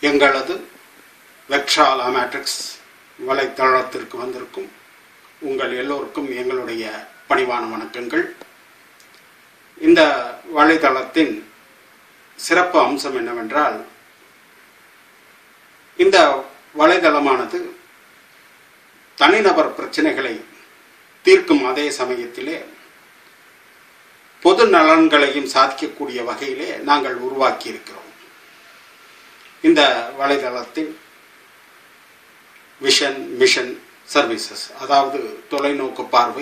எங்களது வெக்ஷாலா மேட்ரிக்ஸ் வலைத்தளத்திற்கு வந்திருக்கும் உங்கள் எல்லோருக்கும் எங்களுடைய பணிவான வணக்கங்கள் இந்த வலைதளத்தின் சிறப்பு அம்சம் என்னவென்றால் இந்த வலைதளமானது தனிநபர் பிரச்சனைகளை தீர்க்கும் அதே சமயத்திலே பொது நலன்களையும் சாதிக்கக்கூடிய வகையிலே நாங்கள் உருவாக்கி இருக்கிறோம் இந்த வலைதளத்தில் விஷன் மிஷன் சர்வீசஸ் அதாவது தொலைநோக்கு பார்வை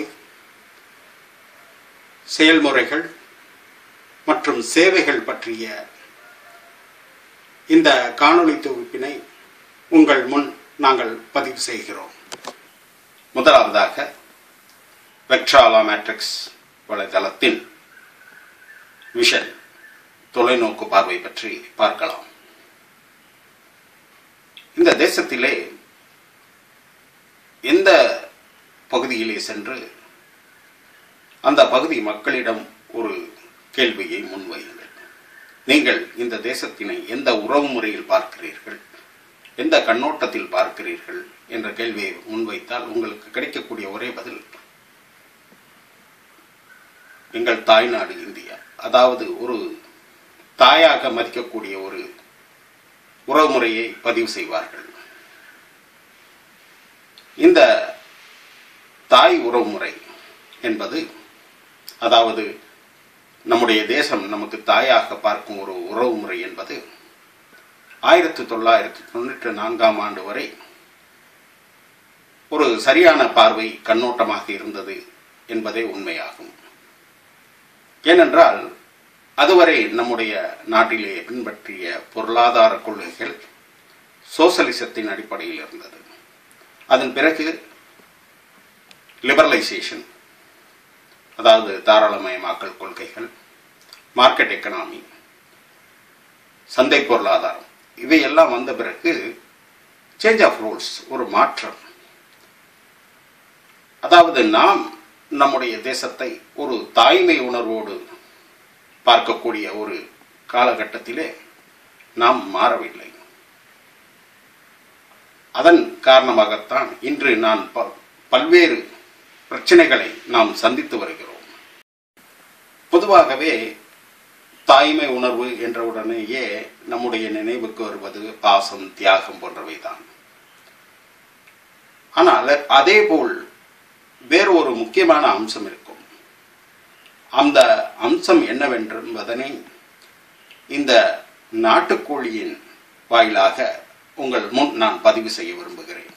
செயல்முறைகள் மற்றும் சேவைகள் பற்றிய இந்த காணொளி தொகுப்பினை உங்கள் முன் நாங்கள் பதிவு செய்கிறோம் முதலாவதாக வெக்ட்ராலா மேட்ரிக்ஸ் வலைதளத்தின் விஷன் தொலைநோக்கு பார்வை பற்றி பார்க்கலாம் இந்த தேசத்திலே எந்த பகுதியிலே சென்று அந்த பகுதி மக்களிடம் ஒரு கேள்வியை முன்வையுங்கள் நீங்கள் இந்த தேசத்தினை எந்த உறவு முறையில் பார்க்கிறீர்கள் எந்த கண்ணோட்டத்தில் பார்க்கிறீர்கள் என்ற கேள்வியை முன்வைத்தால் உங்களுக்கு கிடைக்கக்கூடிய ஒரே பதில் எங்கள் தாய்நாடு இந்தியா அதாவது ஒரு தாயாக மதிக்கக்கூடிய ஒரு உறவுமுறையை பதிவு செய்வார்கள் இந்த தாய் உறவுமுறை என்பது அதாவது நம்முடைய தேசம் நமக்கு தாயாக பார்க்கும் ஒரு உறவுமுறை என்பது ஆயிரத்தி தொள்ளாயிரத்தி தொண்ணூற்றி நான்காம் ஆண்டு வரை ஒரு சரியான பார்வை கண்ணோட்டமாக இருந்தது என்பதே உண்மையாகும் ஏனென்றால் அதுவரை நம்முடைய நாட்டிலே பின்பற்றிய பொருளாதார கொள்கைகள் சோசலிசத்தின் அடிப்படையில் இருந்தது அதன் பிறகு லிபரலைசேஷன் அதாவது தாராளமயமாக்கல் கொள்கைகள் மார்க்கெட் எக்கனாமி சந்தை பொருளாதாரம் இவையெல்லாம் வந்த பிறகு சேஞ்ச் ஆஃப் ரூல்ஸ் ஒரு மாற்றம் அதாவது நாம் நம்முடைய தேசத்தை ஒரு தாய்மை உணர்வோடு பார்க்கக்கூடிய ஒரு காலகட்டத்திலே நாம் மாறவில்லை அதன் காரணமாகத்தான் இன்று நான் பல்வேறு பிரச்சனைகளை நாம் சந்தித்து வருகிறோம் பொதுவாகவே தாய்மை உணர்வு என்ற உடனேயே நம்முடைய நினைவுக்கு வருவது பாசம் தியாகம் போன்றவைதான் ஆனால் அதேபோல் வேறு ஒரு முக்கியமான அம்சம் இருக்கும் அந்த அம்சம் என்னவென்பதனை இந்த நாட்டுக்கோழியின் வாயிலாக உங்கள் முன் நான் பதிவு செய்ய விரும்புகிறேன்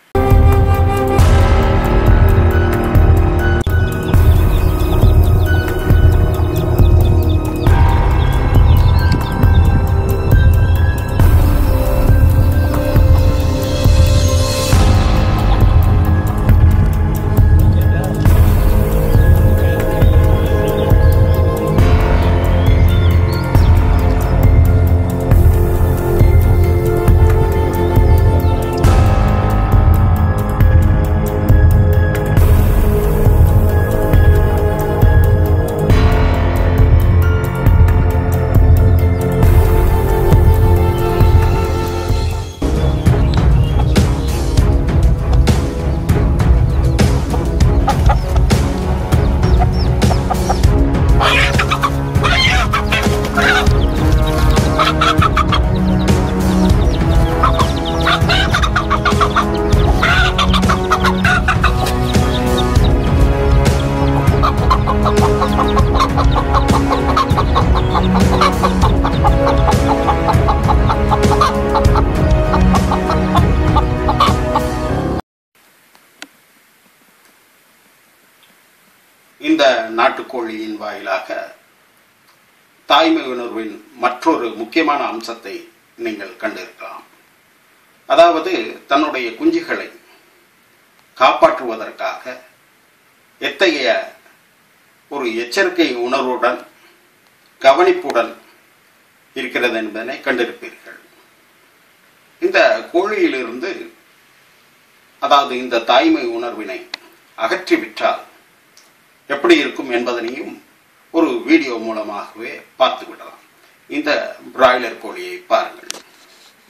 இந்த நாட்டுக்கோழியின் வாயிலாக தாய்மை உணர்வின் மற்றொரு முக்கியமான அம்சத்தை நீங்கள் கண்டிருக்கலாம் அதாவது தன்னுடைய குஞ்சுகளை காப்பாற்றுவதற்காக எத்தகைய ஒரு எச்சரிக்கை உணர்வுடன் கவனிப்புடன் இருக்கிறது என்பதனை கண்டிருப்பீர்கள் இந்த கோழியிலிருந்து அதாவது இந்த தாய்மை உணர்வினை அகற்றிவிட்டால் எப்படி இருக்கும் என்பதனையும் ஒரு வீடியோ மூலமாகவே பார்த்து விடலாம் இந்த பிராய்லர் கோழியை பாருங்கள்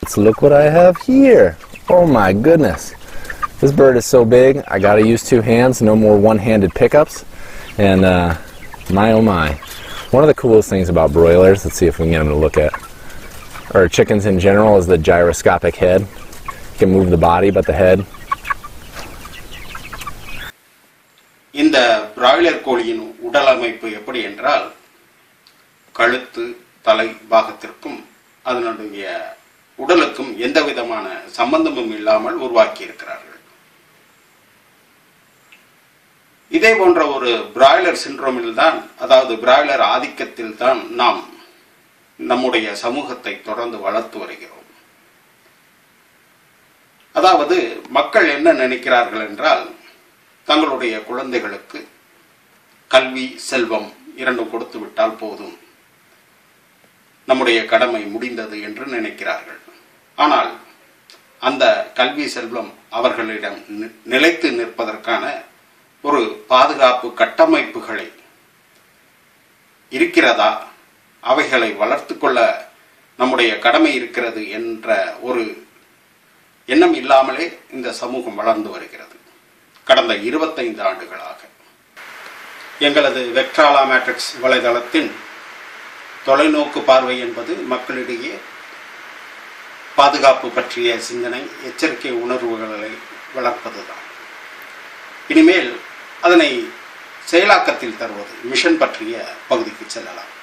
let's look what I have here. Oh my goodness. This bird is so big, I gotta use two hands, no more one-handed pickups. And uh, my oh my. One of the coolest things about broilers, let's see if we can get them to look at, or chickens in general, is the gyroscopic head. You can move the body, but the head இந்த broiler கோழியின் உடல் அமைப்பு எப்படி என்றால் கழுத்து தலை பாகத்திற்கும் அதனுடைய உடலுக்கும் எந்த விதமான சம்பந்தமும் இல்லாமல் உருவாக்கி இருக்கிறார்கள் இதே போன்ற ஒரு பிராய்லர் சிண்ட்ரோமில் தான் அதாவது பிராய்லர் ஆதிக்கத்தில் தான் நாம் நம்முடைய சமூகத்தை தொடர்ந்து வளர்த்து வருகிறோம் அதாவது மக்கள் என்ன நினைக்கிறார்கள் என்றால் தங்களுடைய குழந்தைகளுக்கு கல்வி செல்வம் இரண்டும் கொடுத்து விட்டால் போதும் நம்முடைய கடமை முடிந்தது என்று நினைக்கிறார்கள் ஆனால் அந்த கல்வி செல்வம் அவர்களிடம் நி- நிலைத்து நிற்பதற்கான ஒரு பாதுகாப்பு கட்டமைப்புகளை இருக்கிறதா அவைகளை வளர்த்து கொள்ள நம்முடைய கடமை இருக்கிறது என்ற ஒரு எண்ணம் இல்லாமலே இந்த சமூகம் வளர்ந்து வருகிறது கடந்த இருபத்தைந்து ஆண்டுகளாக எங்களது வெக்ட்ராலா மேட்ரிக்ஸ் வலைதளத்தின் தொலைநோக்கு பார்வை என்பது மக்களிடையே பாதுகாப்பு பற்றிய சிந்தனை எச்சரிக்கை உணர்வுகளை வளர்ப்பதுதான் இனிமேல் அதனை செயலாக்கத்தில் தருவது மிஷன் பற்றிய பகுதிக்கு செல்லலாம்